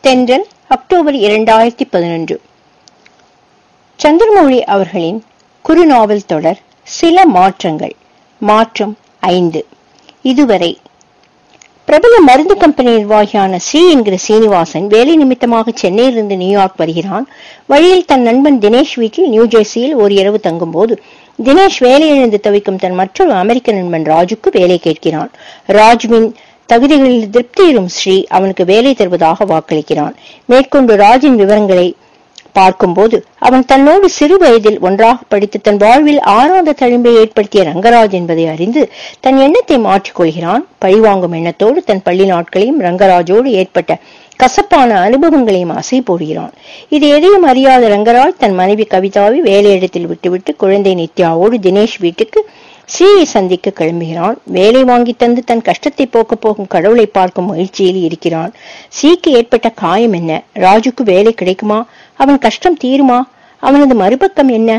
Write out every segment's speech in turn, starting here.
தென்றல் அக்டோபர் இரண்டாயிரத்தி பதினொன்று சந்திரமௌழி அவர்களின் குறுநாவல் தொடர் சில மாற்றங்கள் மாற்றம் ஐந்து இதுவரை பிரபல மருந்து கம்பெனி நிர்வாகியான ஸ்ரீ என்கிற சீனிவாசன் வேலை நிமித்தமாக சென்னையிலிருந்து நியூயார்க் வருகிறான் வழியில் தன் நண்பன் தினேஷ் வீட்டில் நியூ ஜெர்சியில் ஒரு இரவு தங்கும்போது தினேஷ் வேலையிழந்து தவிக்கும் தன் மற்றொரு அமெரிக்க நண்பன் ராஜுக்கு வேலை கேட்கிறான் ராஜுவின் தகுதிகளில் திருப்தியிலும் ஸ்ரீ அவனுக்கு வேலை தருவதாக வாக்களிக்கிறான் மேற்கொண்டு ராஜின் விவரங்களை பார்க்கும்போது அவன் தன்னோடு சிறு வயதில் ஒன்றாக படித்து தன் வாழ்வில் ஆறாத தழும்பை ஏற்படுத்திய ரங்கராஜ் என்பதை அறிந்து தன் எண்ணத்தை மாற்றிக்கொள்கிறான் பழிவாங்கும் எண்ணத்தோடு தன் பள்ளி நாட்களையும் ரங்கராஜோடு ஏற்பட்ட கசப்பான அனுபவங்களையும் அசை போடுகிறான் இது எதையும் அறியாத ரங்கராஜ் தன் மனைவி கவிதாவை வேலையிடத்தில் விட்டுவிட்டு குழந்தை நித்யாவோடு தினேஷ் வீட்டுக்கு ஸ்ரீயை சந்திக்க கிளம்புகிறான் வேலை வாங்கி தந்து தன் கஷ்டத்தை போக்க போகும் கடவுளை பார்க்கும் மகிழ்ச்சியில் இருக்கிறான் ஸ்ரீக்கு ஏற்பட்ட காயம் என்ன ராஜுக்கு வேலை கிடைக்குமா அவன் கஷ்டம் தீருமா அவனது மறுபக்கம் என்ன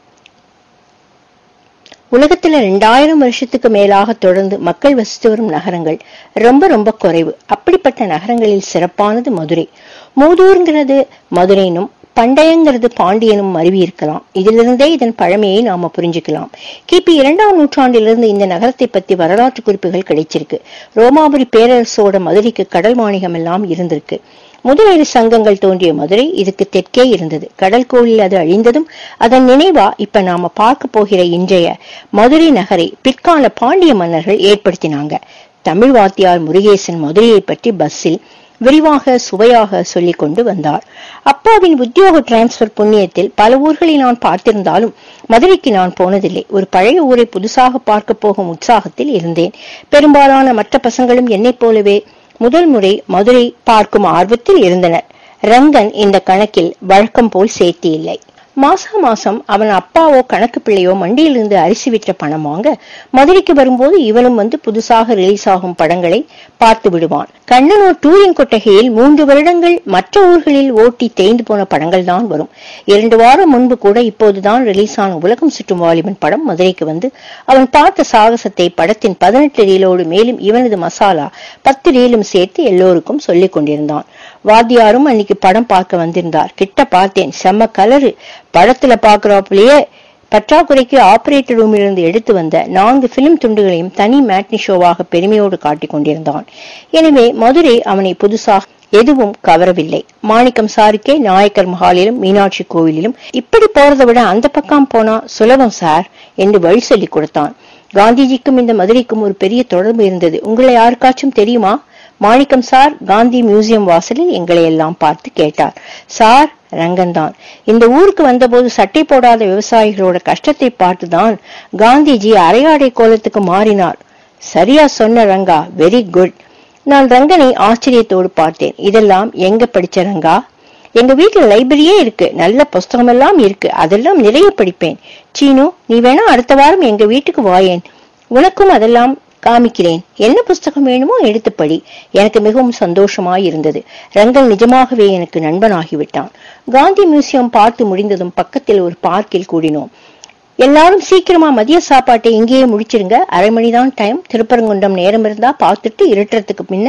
உலகத்துல ரெண்டாயிரம் வருஷத்துக்கு மேலாக தொடர்ந்து மக்கள் வசித்து வரும் நகரங்கள் ரொம்ப ரொம்ப குறைவு அப்படிப்பட்ட நகரங்களில் சிறப்பானது மதுரை மூதூர்ங்கிறது மதுரைனும் பண்டையங்கிறது பாண்டியனும் மருவி இருக்கலாம் இதிலிருந்தே இதன் பழமையை நாம புரிஞ்சுக்கலாம் கிபி இரண்டாம் நூற்றாண்டிலிருந்து இந்த நகரத்தை பத்தி வரலாற்று குறிப்புகள் கிடைச்சிருக்கு ரோமாபுரி பேரரசோட மதுரைக்கு கடல் வாணிகம் எல்லாம் இருந்திருக்கு முதலேறு சங்கங்கள் தோன்றிய மதுரை இதுக்கு தெற்கே இருந்தது கடல் கோளில் அது அழிந்ததும் அதன் நினைவா இப்ப நாம பார்க்க போகிற இன்றைய மதுரை நகரை பிற்கால பாண்டிய மன்னர்கள் ஏற்படுத்தினாங்க தமிழ் வாத்தியார் முருகேசன் மதுரையை பற்றி பஸ்ஸில் விரிவாக சுவையாக சொல்லிக் கொண்டு வந்தார் அப்பாவின் உத்தியோக டிரான்ஸ்பர் புண்ணியத்தில் பல ஊர்களை நான் பார்த்திருந்தாலும் மதுரைக்கு நான் போனதில்லை ஒரு பழைய ஊரை புதுசாக பார்க்க போகும் உற்சாகத்தில் இருந்தேன் பெரும்பாலான மற்ற பசங்களும் என்னைப் போலவே முதல் முறை மதுரை பார்க்கும் ஆர்வத்தில் இருந்தனர் ரங்கன் இந்த கணக்கில் வழக்கம் போல் சேர்த்தி இல்லை மாசா மாசம் அவன் அப்பாவோ கணக்கு பிள்ளையோ மண்டியிலிருந்து அரிசி விற்ற பணம் வாங்க மதுரைக்கு வரும்போது இவனும் வந்து புதுசாக ரிலீஸ் ஆகும் படங்களை பார்த்து விடுவான் கண்ணனோ டூரிங் கொட்டகையில் மூன்று வருடங்கள் மற்ற ஊர்களில் ஓட்டி தேய்ந்து போன படங்கள் தான் வரும் இரண்டு வாரம் முன்பு கூட இப்போதுதான் ரிலீஸ் ஆன உலகம் சுற்றும் வாலிபன் படம் மதுரைக்கு வந்து அவன் பார்த்த சாகசத்தை படத்தின் பதினெட்டு ரீலோடு மேலும் இவனது மசாலா பத்து ரீலும் சேர்த்து எல்லோருக்கும் சொல்லிக் கொண்டிருந்தான் வாத்தியாரும் அன்னைக்கு படம் பார்க்க வந்திருந்தார் கிட்ட பார்த்தேன் செம்ம கலரு படத்துல பாக்குறாப்புலயே பற்றாக்குறைக்கு ஆபரேட்டர் ரூமிலிருந்து எடுத்து வந்த நான்கு பிலிம் துண்டுகளையும் தனி மேட்னி ஷோவாக பெருமையோடு காட்டிக் கொண்டிருந்தான் எனவே மதுரை அவனை புதுசாக எதுவும் கவரவில்லை மாணிக்கம் சாருக்கே நாயக்கர் மஹாலிலும் மீனாட்சி கோவிலிலும் இப்படி போறதை விட அந்த பக்கம் போனா சுலபம் சார் என்று வழி சொல்லி கொடுத்தான் காந்திஜிக்கும் இந்த மதுரைக்கும் ஒரு பெரிய தொடர்பு இருந்தது உங்களை யாருக்காச்சும் தெரியுமா மாணிக்கம் சார் காந்தி மியூசியம் வாசலில் எங்களை எல்லாம் பார்த்து கேட்டார் சார் ரங்கன்தான் இந்த ஊருக்கு வந்தபோது சட்டை போடாத விவசாயிகளோட கஷ்டத்தை பார்த்துதான் காந்திஜி அரையாடை கோலத்துக்கு மாறினார் சரியா சொன்ன ரங்கா வெரி குட் நான் ரங்கனை ஆச்சரியத்தோடு பார்த்தேன் இதெல்லாம் எங்க படிச்ச ரங்கா எங்க வீட்டுல லைப்ரரியே இருக்கு நல்ல புஸ்தகம் எல்லாம் இருக்கு அதெல்லாம் நிறைய படிப்பேன் சீனு நீ வேணா அடுத்த வாரம் எங்க வீட்டுக்கு வாயேன் உனக்கும் அதெல்லாம் காமிக்கிறேன் என்ன புஸ்தகம் வேணுமோ எடுத்து படி எனக்கு மிகவும் சந்தோஷமாய் இருந்தது ரங்கன் நிஜமாகவே எனக்கு நண்பனாகிவிட்டான் காந்தி மியூசியம் பார்த்து முடிந்ததும் பக்கத்தில் ஒரு பார்க்கில் கூடினோம் எல்லாரும் சீக்கிரமா மதிய சாப்பாட்டை இங்கேயே முடிச்சிருங்க அரை மணிதான் டைம் திருப்பரங்குன்றம் நேரம் இருந்தா பார்த்துட்டு இருட்டுறதுக்கு முன்ன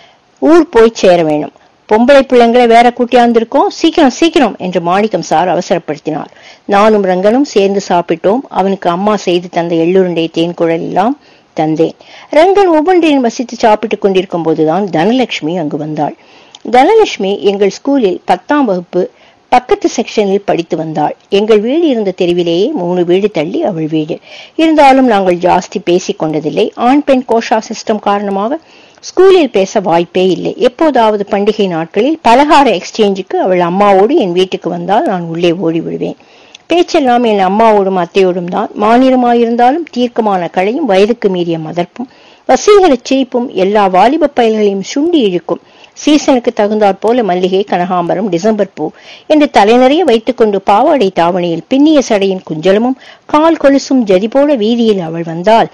ஊர் போய் சேர வேணும் பொம்பளை பிள்ளைங்களை வேற கூட்டியாந்திருக்கோம் சீக்கிரம் சீக்கிரம் என்று மாணிக்கம் சார் அவசரப்படுத்தினார் நானும் ரங்கனும் சேர்ந்து சாப்பிட்டோம் அவனுக்கு அம்மா செய்து தந்த எள்ளுருண்டை தேன்குழல் எல்லாம் தந்தேன் ரங்கன் ஒவ்வொன்றையும் வசித்து சாப்பிட்டுக் கொண்டிருக்கும் போதுதான் தனலட்சுமி அங்கு வந்தாள் தனலட்சுமி எங்கள் ஸ்கூலில் பத்தாம் வகுப்பு பக்கத்து செக்ஷனில் படித்து வந்தாள் எங்கள் வீடு இருந்த தெருவிலேயே மூணு வீடு தள்ளி அவள் வீடு இருந்தாலும் நாங்கள் ஜாஸ்தி பேசிக் கொண்டதில்லை ஆண் பெண் கோஷா சிஸ்டம் காரணமாக ஸ்கூலில் பேச வாய்ப்பே இல்லை எப்போதாவது பண்டிகை நாட்களில் பலகார எக்ஸ்சேஞ்சுக்கு அவள் அம்மாவோடு என் வீட்டுக்கு வந்தால் நான் உள்ளே ஓடி விடுவேன் பேச்செல்லாம் என் அம்மாவோடும் அத்தையோடும் தான் மாநிலமாயிருந்தாலும் தீர்க்கமான களையும் வயதுக்கு மீறிய மதர்ப்பும் வசீகர சிரிப்பும் எல்லா வாலிப பயல்களையும் சுண்டி இழுக்கும் சீசனுக்கு தகுந்தாற் போல மல்லிகை கனகாம்பரம் டிசம்பர் பூ என்று தலைநறைய வைத்துக்கொண்டு பாவாடை தாவணியில் பின்னிய சடையின் குஞ்சலமும் கால் கொலுசும் ஜதி போல வீதியில் அவள் வந்தால்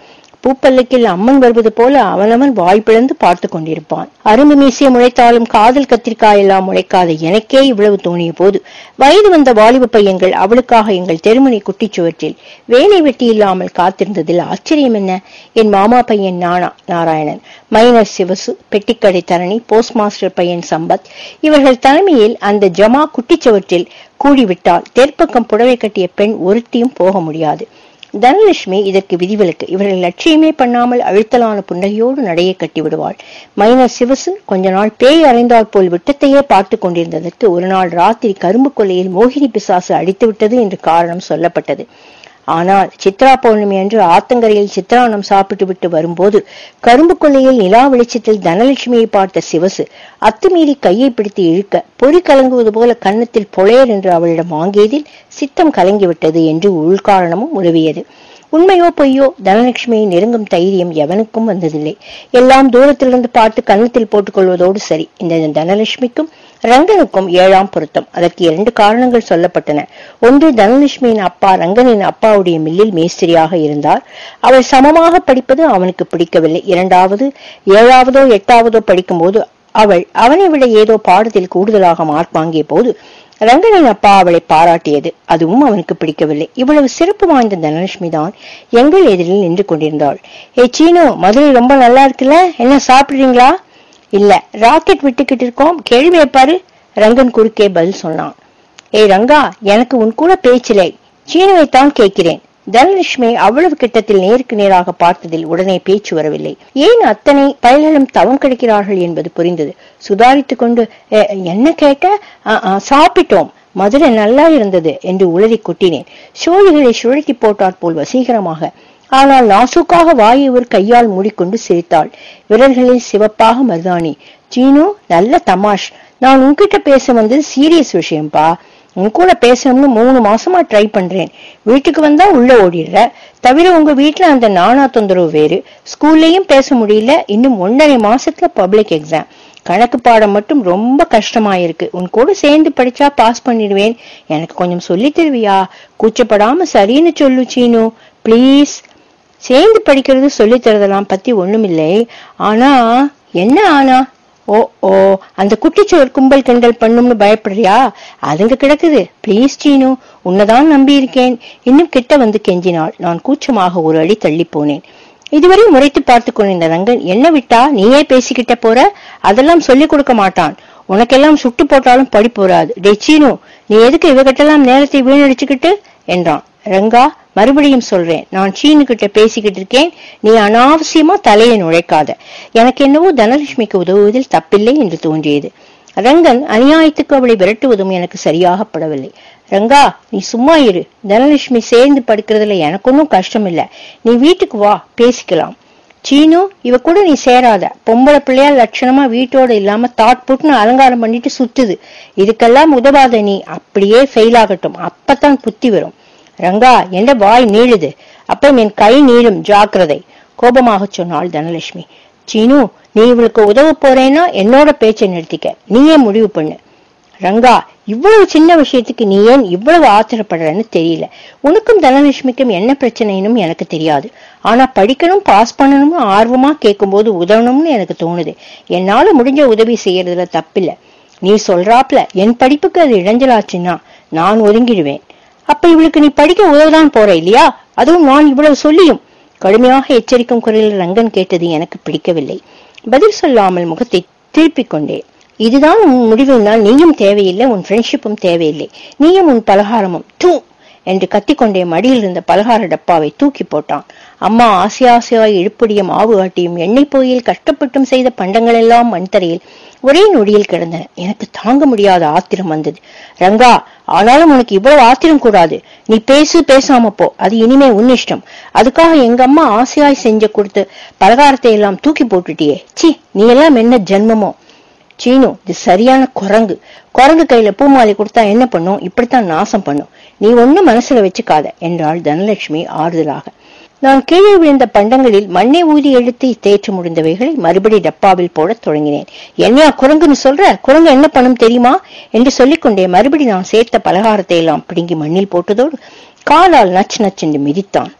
பூப்பல்லுக்கில் அம்மன் வருவது போல அவனவன் வாய் பிளந்து பார்த்து கொண்டிருப்பான் அரும்பு மீசிய முளைத்தாலும் காதல் கத்திரிக்காய் எல்லாம் முளைக்காத எனக்கே இவ்வளவு தோணிய போது வயது வந்த வாலிப பையன்கள் அவளுக்காக எங்கள் தெருமுனை குட்டிச்சுவற்றில் வேலை வெட்டி இல்லாமல் காத்திருந்ததில் ஆச்சரியம் என்ன என் மாமா பையன் நானா நாராயணன் மைனர் சிவசு பெட்டிக்கடை தரணி போஸ்ட் மாஸ்டர் பையன் சம்பத் இவர்கள் தலைமையில் அந்த ஜமா குட்டிச்சுவற்றில் கூடிவிட்டால் தெற்பக்கம் புடவை கட்டிய பெண் ஒருத்தியும் போக முடியாது தனலட்சுமி இதற்கு விதிவிலக்கு இவர்கள் லட்சியமே பண்ணாமல் அழுத்தலான புன்னகையோடு நடையை கட்டி விடுவாள் மைனர் சிவசு கொஞ்ச நாள் பேய் அறைந்தால் போல் விட்டத்தையே பார்த்து கொண்டிருந்ததற்கு ஒரு நாள் ராத்திரி கரும்பு கொல்லையில் மோகினி பிசாசு அடித்து விட்டது என்று காரணம் சொல்லப்பட்டது ஆனால் சித்ரா பௌர்ணமி அன்று ஆத்தங்கரையில் சித்ரானம் சாப்பிட்டு விட்டு வரும்போது கரும்பு கொள்ளையில் நிலா வெளிச்சத்தில் தனலட்சுமியை பார்த்த சிவசு அத்துமீறி கையை பிடித்து இழுக்க பொறி கலங்குவது போல கன்னத்தில் பொழையர் என்று அவளிடம் வாங்கியதில் சித்தம் கலங்கிவிட்டது என்று உள்காரணமும் உதவியது உண்மையோ பொய்யோ தனலட்சுமியை நெருங்கும் தைரியம் எவனுக்கும் வந்ததில்லை எல்லாம் தூரத்திலிருந்து பார்த்து கன்னத்தில் போட்டுக் கொள்வதோடு சரி இந்த தனலட்சுமிக்கும் ரங்கனுக்கும் ஏழாம் பொருத்தம் அதற்கு இரண்டு காரணங்கள் சொல்லப்பட்டன ஒன்று தனலட்சுமியின் அப்பா ரங்கனின் அப்பாவுடைய மில்லில் மேஸ்திரியாக இருந்தார் அவள் சமமாக படிப்பது அவனுக்கு பிடிக்கவில்லை இரண்டாவது ஏழாவதோ எட்டாவதோ படிக்கும்போது அவள் அவனை விட ஏதோ பாடத்தில் கூடுதலாக மார்க் வாங்கிய போது ரங்கனின் அப்பா அவளை பாராட்டியது அதுவும் அவனுக்கு பிடிக்கவில்லை இவ்வளவு சிறப்பு வாய்ந்த தனலட்சுமி தான் எங்கள் எதிரில் நின்று கொண்டிருந்தாள் ஏ சீனு மதுரை ரொம்ப நல்லா இருக்குல்ல என்ன சாப்பிடுறீங்களா இல்ல ராக்கெட் விட்டுக்கிட்டு இருக்கோம் கேள்வி பாரு ரங்கன் குறுக்கே பதில் சொன்னான் ஏய் ரங்கா எனக்கு உன் கூட பேச்சில்லை சீனுவைத்தான் கேட்கிறேன் தனலட்சுமி அவ்வளவு கிட்டத்தில் நேருக்கு நேராக பார்த்ததில் உடனே பேச்சு வரவில்லை ஏன் அத்தனை பயல்களும் தவம் கிடைக்கிறார்கள் என்பது புரிந்தது சுதாரித்துக் கொண்டு "எ, என்ன கேட்ட "ஆ, ஆ, சாப்பிட்டோம் மதுரை நல்லா இருந்தது என்று உளறி கொட்டினேன் சோழிகளை சுழட்டி போட்டாற் போல் வசீகரமாக ஆனால் நாசுக்காக வாயை ஒரு கையால் மூடிக்கொண்டு சிரித்தாள் விரல்களில் சிவப்பாக மருதாணி சீனு நல்ல தமாஷ் நான் உன்கிட்ட பேச வந்தது சீரியஸ் விஷயம்பா உன் கூட பேசணும்னு மூணு மாசமா ட்ரை பண்றேன் வீட்டுக்கு வந்தா உள்ள ஓடிடுற தவிர உங்க வீட்டுல அந்த நானா தொந்தரவு வேறு ஸ்கூல்லயும் பேச முடியல இன்னும் ஒன்றரை மாசத்துல பப்ளிக் எக்ஸாம் கணக்கு பாடம் மட்டும் ரொம்ப கஷ்டமா இருக்கு உன் கூட சேர்ந்து படிச்சா பாஸ் பண்ணிடுவேன் எனக்கு கொஞ்சம் சொல்லி தருவியா கூச்சப்படாம சரின்னு சொல்லு சீனு ப்ளீஸ் சேர்ந்து படிக்கிறது சொல்லி தரதெல்லாம் பத்தி ஒண்ணுமில்லை ஆனா என்ன ஆனா ஓ ஓ அந்த குட்டிச்சோர் கும்பல் கிண்டல் பண்ணும்னு பயப்படுறியா அதுங்க கிடக்குது ப்ளீஸ் சீனு உன்னதான் நம்பி இருக்கேன் இன்னும் கிட்ட வந்து கெஞ்சினாள் நான் கூச்சமாக ஒரு அடி தள்ளி போனேன் இதுவரை முறைத்து பார்த்து கொண்டிருந்த ரங்கன் என்ன விட்டா நீயே பேசிக்கிட்ட போற அதெல்லாம் சொல்லிக் கொடுக்க மாட்டான் உனக்கெல்லாம் சுட்டு போட்டாலும் படி போறாது டே சீனு நீ எதுக்கு இவகிட்டெல்லாம் நேரத்தை வீணடிச்சுக்கிட்டு என்றான் ரங்கா மறுபடியும் சொல்றேன் நான் சீனு கிட்ட பேசிக்கிட்டு இருக்கேன் நீ அனாவசியமா தலையை நுழைக்காத எனக்கு என்னவோ தனலட்சுமிக்கு உதவுவதில் தப்பில்லை என்று தோன்றியது ரங்கன் அநியாயத்துக்கு அவளை விரட்டுவதும் எனக்கு சரியாக படவில்லை ரங்கா நீ சும்மா இரு தனலட்சுமி சேர்ந்து படுக்கிறதுல எனக்கு ஒன்றும் கஷ்டம் இல்ல நீ வீட்டுக்கு வா பேசிக்கலாம் சீனு இவ கூட நீ சேராத பொம்பளை பிள்ளையா லட்சணமா வீட்டோட இல்லாம தாட் போட்டுன்னு அலங்காரம் பண்ணிட்டு சுத்துது இதுக்கெல்லாம் உதவாத நீ அப்படியே ஃபெயில் ஆகட்டும் அப்பதான் புத்தி வரும் ரங்கா என்ற வாய் நீளுது அப்புறம் என் கை நீளும் ஜாக்கிரதை கோபமாக சொன்னாள் தனலட்சுமி சீனு நீ இவளுக்கு உதவ போறேன்னா என்னோட பேச்சை நிறுத்திக்க நீயே முடிவு பண்ணு ரங்கா இவ்வளவு சின்ன விஷயத்துக்கு நீ ஏன் இவ்வளவு ஆத்திரப்படுறன்னு தெரியல உனக்கும் தனலட்சுமிக்கும் என்ன பிரச்சனைனும் எனக்கு தெரியாது ஆனா படிக்கணும் பாஸ் பண்ணணும்னு ஆர்வமா கேட்கும்போது உதவணும்னு எனக்கு தோணுது என்னால முடிஞ்ச உதவி செய்யறதுல தப்பில்ல நீ சொல்றாப்ல என் படிப்புக்கு அது இடைஞ்சலாச்சுன்னா நான் ஒதுங்கிடுவேன் அப்ப இவளுக்கு நீ படிக்க உதவதான் போற இல்லையா அதுவும் நான் இவ்வளவு சொல்லியும் கடுமையாக எச்சரிக்கும் குரலில் ரங்கன் கேட்டது எனக்கு பிடிக்கவில்லை பதில் சொல்லாமல் முகத்தை திருப்பிக் கொண்டேன் இதுதான் உன் முடிவுனால் நீயும் தேவையில்லை உன் ஃப்ரெண்ட்ஷிப்பும் தேவையில்லை நீயும் உன் பலகாரமும் தூ என்று கத்திக்கொண்டே மடியில் இருந்த பலகார டப்பாவை தூக்கி போட்டான் அம்மா ஆசை ஆசையாய் இழுப்படிய மாவு ஆட்டியும் எண்ணெய் போயில் கஷ்டப்பட்டும் செய்த பண்டங்கள் எல்லாம் மண்தரையில் ஒரே நொடியில் கிடந்தன எனக்கு தாங்க முடியாத ஆத்திரம் வந்தது ரங்கா ஆனாலும் உனக்கு இவ்வளவு ஆத்திரம் கூடாது நீ பேசு பேசாம போ அது இனிமே உன் இஷ்டம் அதுக்காக எங்க அம்மா ஆசையாய் செஞ்ச கொடுத்து பலகாரத்தை எல்லாம் தூக்கி போட்டுட்டியே சி நீ எல்லாம் என்ன ஜென்மமோ சீனு இது சரியான குரங்கு குரங்கு கையில பூமாலை கொடுத்தா என்ன பண்ணும் இப்படித்தான் நாசம் பண்ணும் நீ ஒண்ணும் மனசுல வச்சுக்காத என்றாள் தனலட்சுமி ஆறுதலாக நான் கீழே விழுந்த பண்டங்களில் மண்ணை ஊதி எழுத்தி தேய்ச்சு முடிந்தவைகளை மறுபடி டப்பாவில் போடத் தொடங்கினேன் என்னையா குரங்குன்னு சொல்ற குரங்கு என்ன பண்ணும் தெரியுமா என்று சொல்லிக்கொண்டே மறுபடி நான் சேர்த்த பலகாரத்தை எல்லாம் பிடுங்கி மண்ணில் போட்டதோடு காலால் நச்சு நச்சென்று மிதித்தான்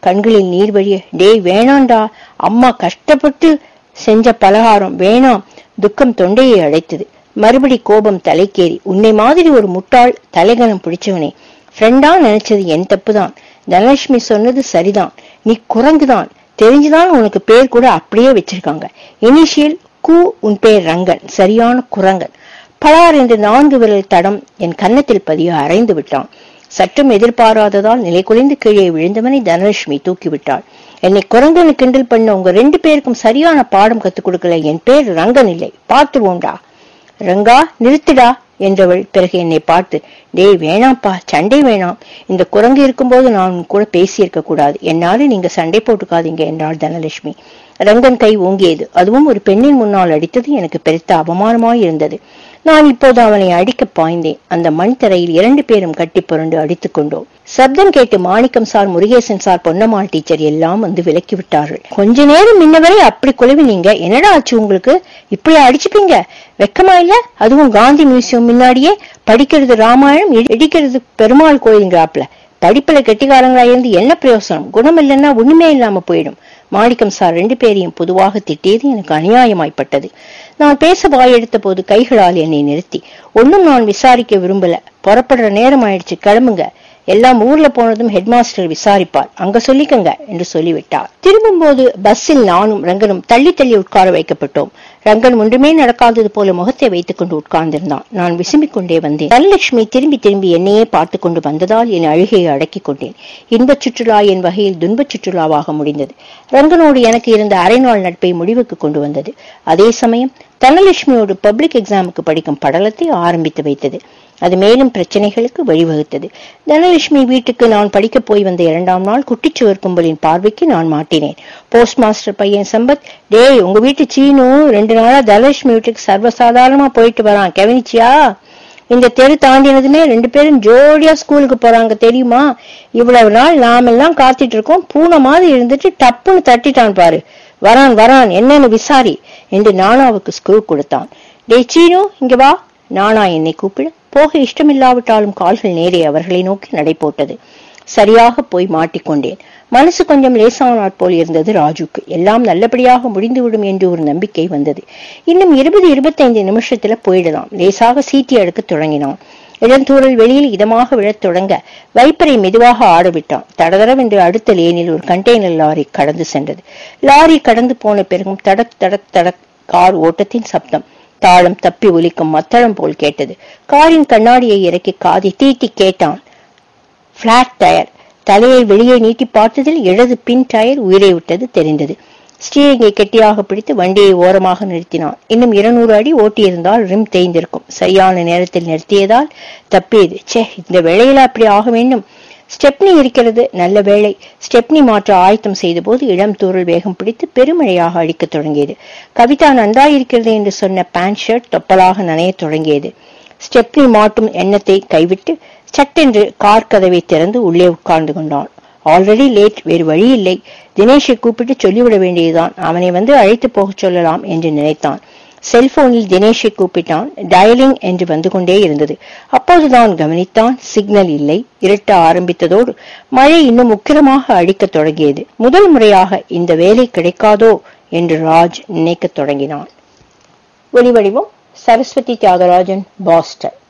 கண்களில் நீர் வழிய டேய் வேணாண்டா அம்மா கஷ்டப்பட்டு செஞ்ச பலகாரம் வேணாம் துக்கம் தொண்டையை அடைத்தது மறுபடி கோபம் தலைக்கேறி உன்னை மாதிரி ஒரு முட்டாள் தலைகணம் பிடிச்சவனே ஃப்ரெண்டா நினைச்சது என் தப்புதான் தனலட்சுமி சொன்னது சரிதான் நீ குரங்குதான் தெரிஞ்சுதான் உனக்கு பேர் கூட அப்படியே வச்சிருக்காங்க இனிஷியல் கு உன் பேர் ரங்கன் சரியான குரங்கன் பலார் என்று நான்கு விரல் தடம் என் கன்னத்தில் பதிய அரைந்து விட்டான் சற்றும் எதிர்பாராததால் நிலை குலைந்து கீழே விழுந்தவனை தனலட்சுமி தூக்கிவிட்டாள் என்னை குரங்கனு கிண்டல் பண்ண உங்க ரெண்டு பேருக்கும் சரியான பாடம் கத்துக் கொடுக்கல என் பேர் ரங்கன் இல்லை பார்த்துருவோண்டா ரங்கா நிறுத்துடா என்றவள் பிறகு என்னை பார்த்து டேய் வேணாம்ப்பா சண்டை வேணாம் இந்த குரங்கு இருக்கும்போது நான் உன் கூட பேசியிருக்க கூடாது என்னால நீங்க சண்டை போட்டுக்காதீங்க என்றாள் தனலட்சுமி ரங்கன் கை ஓங்கியது அதுவும் ஒரு பெண்ணின் முன்னால் அடித்தது எனக்கு பெருத்த அவமானமாய் இருந்தது நான் இப்போது அவனை அடிக்க பாய்ந்தேன் அந்த மண் தரையில் இரண்டு பேரும் கட்டி புரண்டு அடித்துக் கொண்டோம் சப்தம் கேட்டு Manickam sir Murugesan sir Ponnammal teacher எல்லாம் வந்து விலக்கி விட்டார்கள் கொஞ்ச நேரம் முன்னவரை அப்படி குழுவினீங்க என்னடா ஆச்சு உங்களுக்கு இப்படி அடிச்சுப்பீங்க வெக்கமா இல்ல அதுவும் காந்தி மியூசியம் முன்னாடியே படிக்கிறது ராமாயணம் இடிக்கிறது பெருமாள் கோயில்ங்கிறாப்ல படிப்புல கெட்டிக்காரங்களா இருந்து என்ன பிரயோசனம் குணம் இல்லைன்னா ஒண்ணுமே இல்லாம போயிடும் மாணிக்கம் சார் ரெண்டு பேரையும் பொதுவாக திட்டியது எனக்கு அநியாயமாய்ப்பட்டது நான் பேச வாயெடுத்த போது கைகளால் என்னை நிறுத்தி ஒன்னும் நான் விசாரிக்க விரும்பல புறப்படுற நேரம் ஆயிடுச்சு கிளம்புங்க எல்லாம் ஊர்ல போனதும் ஹெட்மாஸ்டர் விசாரிப்பார் அங்க சொல்லிக்கங்க என்று சொல்லிவிட்டார் திரும்பும் போது பஸ்ஸில் நானும் ரங்கனும் தள்ளி தள்ளி உட்கார வைக்கப்பட்டோம் ரங்கன் ஒன்றுமே நடக்காதது போல முகத்தை வைத்துக் கொண்டு உட்கார்ந்திருந்தான் நான் விசும்பிக் கொண்டே வந்தேன் தனலட்சுமி திரும்பி திரும்பி என்னையே பார்த்து கொண்டு வந்ததால் என் அழுகையை அடக்கிக் கொண்டேன் இன்பச் சுற்றுலா என் வகையில் துன்பச் சுற்றுலாவாக முடிந்தது ரங்கனோடு எனக்கு இருந்த அரை நாள் நட்பை முடிவுக்கு கொண்டு வந்தது அதே சமயம் தனலட்சுமியோடு பப்ளிக் எக்ஸாமுக்கு படிக்கும் படலத்தை ஆரம்பித்து வைத்தது அது மேலும் பிரச்சனைகளுக்கு வழிவகுத்தது தனலட்சுமி வீட்டுக்கு நான் படிக்க போய் வந்த இரண்டாம் நாள் குட்டிச்சுவர் கும்பலின் பார்வைக்கு நான் மாட்டினேன் போஸ்ட் மாஸ்டர் பையன் சம்பத் டேய் உங்க வீட்டு சீனு ரெண்டு நாளா தனலட்சுமி வீட்டுக்கு சர்வசாதாரணமா போயிட்டு வரான் கவனிச்சியா இந்த தெரு தாண்டினதுமே ரெண்டு பேரும் ஜோடியா ஸ்கூலுக்கு போறாங்க தெரியுமா இவ்வளவு நாள் நாமெல்லாம் காத்துட்டு இருக்கோம் பூனை மாதிரி இருந்துட்டு டப்புன்னு தட்டிட்டான் பாரு வரான் வரான் என்னன்னு விசாரி என்று நானாவுக்கு ஸ்கூல் கொடுத்தான் டேய் சீனு இங்க வா நானா என்னை கூப்பிட போக இஷ்டமில்லாவிட்டாலும் கால்கள் நேரே அவர்களை நோக்கி நடை போட்டது சரியாக போய் மாட்டிக்கொண்டேன் மனசு கொஞ்சம் லேசானாற் போல் இருந்தது ராஜுக்கு எல்லாம் நல்லபடியாக முடிந்துவிடும் என்று ஒரு நம்பிக்கை வந்தது இன்னும் இருபது இருபத்தைந்து நிமிஷத்துல போயிடலாம் லேசாக சீட்டி அடுக்க தொடங்கினான் இளந்தூரல் வெளியில் இதமாக விழத் தொடங்க வைப்பரை மெதுவாக ஆடவிட்டான் தடதடவென்று அடுத்த லேனில் ஒரு கண்டெய்னர் லாரி கடந்து சென்றது லாரி கடந்து போன பிறகும் தடக் தடக் தடக் கார் ஓட்டத்தின் சப்தம் தாளம் தப்பி ஒலிக்கும் மத்தளம் போல் கேட்டது காரின் கண்ணாடியை இறக்கி காதி தீட்டி கேட்டான் பிளாட் டயர் தலையை வெளியே நீட்டி பார்த்ததில் இடது பின் டயர் உயிரை விட்டது தெரிந்தது ஸ்டீரிங்கை கெட்டியாக பிடித்து வண்டியை ஓரமாக நிறுத்தினான் இன்னும் இருநூறு அடி ஓட்டியிருந்தால் ரிம் தேய்ந்திருக்கும் சரியான நேரத்தில் நிறுத்தியதால் தப்பியது ச்சே இந்த வேளையில அப்படி ஆக வேண்டும் ஸ்டெப்னி இருக்கிறது நல்ல வேளை ஸ்டெப்னி மாற்ற ஆயத்தம் செய்தபோது இளம் தூரல் வேகம் பிடித்து பெருமழையாக அடிக்கத் தொடங்கியது கவிதா நன்றாயிருக்கிறது என்று சொன்ன பேண்ட் ஷர்ட் தொப்பலாக நனையத் தொடங்கியது ஸ்டெப்னி மாட்டும் எண்ணத்தை கைவிட்டு சட்டென்று கார் கதவை திறந்து உள்ளே உட்கார்ந்து கொண்டான் ஆல்ரெடி லேட் வேறு வழி இல்லை தினேஷை கூப்பிட்டு சொல்லிவிட வேண்டியதுதான் அவனை வந்து அழைத்து போகச் சொல்லலாம் என்று நினைத்தான் செல்போனில் தினேஷை கூப்பிட்டான் டயலிங் என்று வந்து கொண்டே இருந்தது அப்போதுதான் கவனித்தான் சிக்னல் இல்லை இருட்ட ஆரம்பித்ததோடு மழை இன்னும் உக்கிரமாக அடிக்கத் தொடங்கியது முதல் முறையாக இந்த வேலை கிடைக்காதோ என்று ராஜ் நினைக்கத் தொடங்கினான் ஒலிவடிவம் சரஸ்வதி தியாகராஜன் பாஸ்டன்